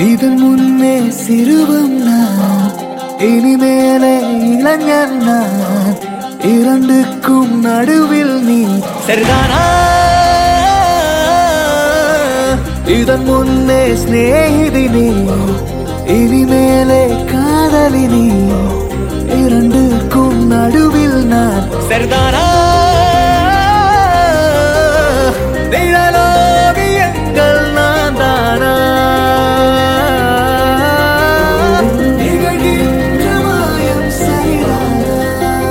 இதன் முன்னே சிறுவம் நான் இனிமேலே இளைஞர் நான் இரண்டுக்கும் நடுவில் நீ சரிதானா இதன் முன்னே சிநேகிதி நீ இனிமேலே காதலி நீ இரண்டுக்கும் நடுவில் நான் சரிதானா நிழலோவியங்கள் நான் தானா நிகழ்கின்ற மாயம் சரிதானா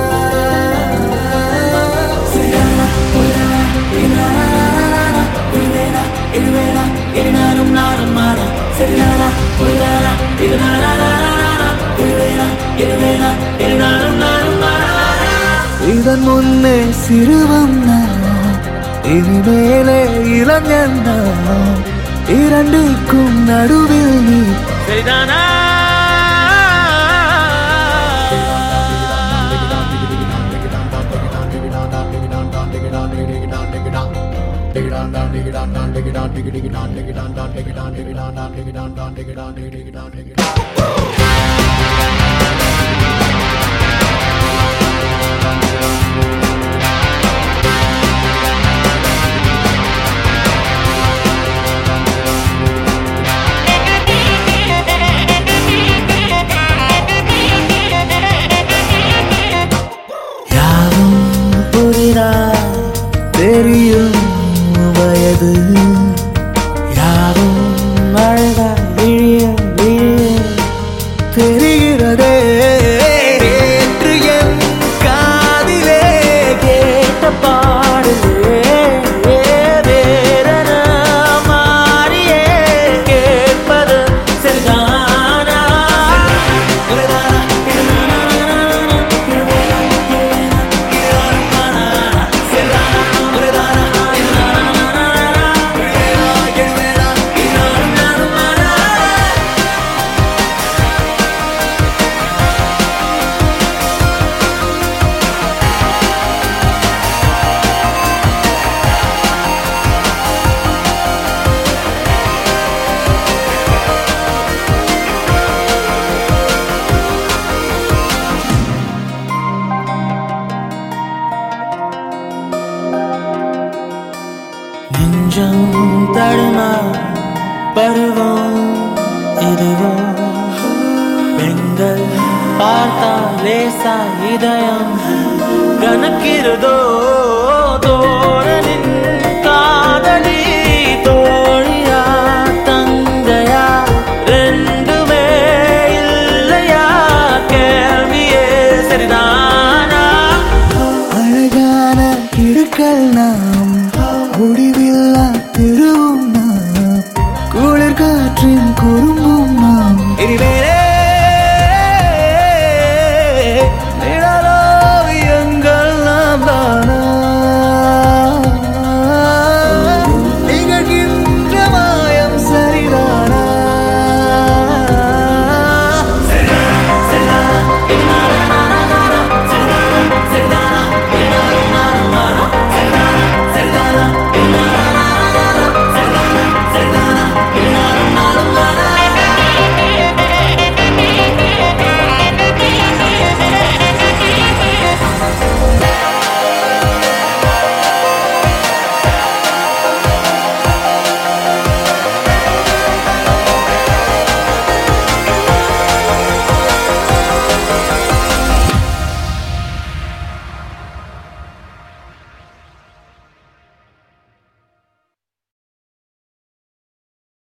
சரிதானா புரிதானா இதானா புரிதேனா இதுவேனா இது நானும் நானும் மாறா சரிதானா புரிதானா இது நானா புரிதேனா இதுவேனா இது நானும் நானும் மாறா இதன் முன்னே சிறுவம் நான் இனிமேலே இளைஞன் நான் இரண்டுக்கும் நடுவில் நீ சரிதானா யாவும் புதிதா தெரியும் வயது யாவும் அழகா விழிய விழிய தெரிகிறதே நேற்று என் காதிலே கேட்ட பாடலே வேறென மாறியே கேட்பது சரிதானா சரிதானா நெஞ்சம் தடுமா பருவம் இதுவோ பெண்கள் பார்த்தா லேசா இதயம் கணக்கிறதோ தோழனின் காதலி தோழியா தங்கையா ரெண்டுமே இல்லையா கேள்வியே சரிதானா அழகான இருக்கல் நாம் முடிவில்லா திருவும் நாம் குளிர் காற்றின் குறும்பும் நாம் இனிமேலே